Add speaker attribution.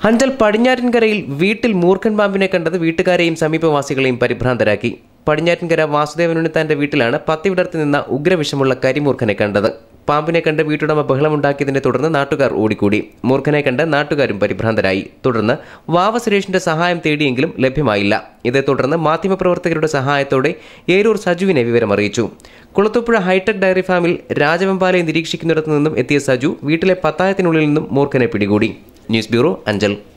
Speaker 1: അഞ്ചൽ പടിഞ്ഞാറ്റിൻകരയിൽ വീട്ടിൽ മൂർഖൻ പാമ്പിനെ കണ്ടത് വീട്ടുകാരെയും സമീപവാസികളെയും പരിഭ്രാന്തരാക്കി പടിഞ്ഞാറ്റിൻകര വാസുദേവനുണ്ണിത്താന്റെ വീട്ടിലാണ് പത്തി വിടർത്തി നിന്ന ഉഗ്രവിഷമുള്ള കരിമൂർഖനെ കണ്ടത് പാമ്പിനെ കണ്ട് വീട്ടുടമ ബഹളമുണ്ടാക്കിയതിനെ തുടർന്ന് നാട്ടുകാർ ഓടിക്കൂടി മൂർഖനെ കണ്ട് നാട്ടുകാരും പരിഭ്രാന്തരായി തുടർന്ന് വാവ സുരേഷിന്റെ സഹായം തേടിയെങ്കിലും ലഭ്യമായില്ല ഇതേ തുടർന്ന് മാധ്യമപ്രവർത്തകരുടെ സഹായത്തോടെ ഏരൂർ സജുവിനെ വിവരമറിയിച്ചു കുളത്തുപുഴ ഹൈടെക് ഡയറി ഫാമിൽ രാജവെമ്പാലയെ നിരീക്ഷിക്കുന്നിടത്തു നിന്നും എത്തിയ സജു വീട്ടിലെ പത്തായത്തിനുള്ളിൽ നിന്നും മൂർഖനെ പിടികൂടി ന്യൂസ് ബ്യൂറോ അഞ്ചൽ